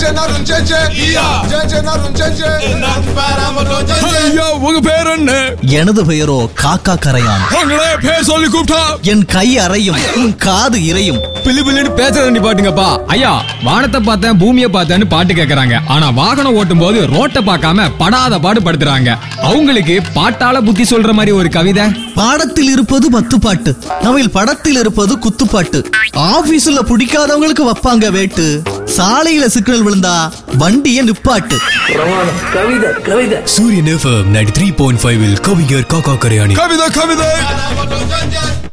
நரும் ஜெஜே ஜெஜே நரும் ஜெஜே ஐயா உங்க பேர் என்ன எனது பெயரோ காக்கா கரையான் உங்களே பேர் சொல்லி கூப்பிட்டா என் கை அறையும் உன் காது இறையும் பிளி பிள்ளைன்னு பேசுறத நீ பாட்டுங்கப்பா ஐயா வானத்தை பார்த்தேன் பூமியை பார்த்தேன்னு பாட்டு கேக்குறாங்க ஆனா வாகனம் ஓட்டும் போது ரோட்டை பார்க்காம படாத பாடு படுத்துறாங்க அவங்களுக்கு பாட்டால புத்தி சொல்ற மாதிரி ஒரு கவிதை பாடத்தில் இருப்பது பத்து பாட்டு தமிழ் படத்தில் இருப்பது குத்துப்பாட்டு ஆபீஸ்ல பிடிக்காதவங்களுக்கு வைப்பாங்க வேட்டு சாலையில சிக்னல் விழுந்தா வண்டிய நிப்பாட்டு Suryan FM ninety three point five கவிஞர் காக்கா கரையாணி கவிதை கவிதை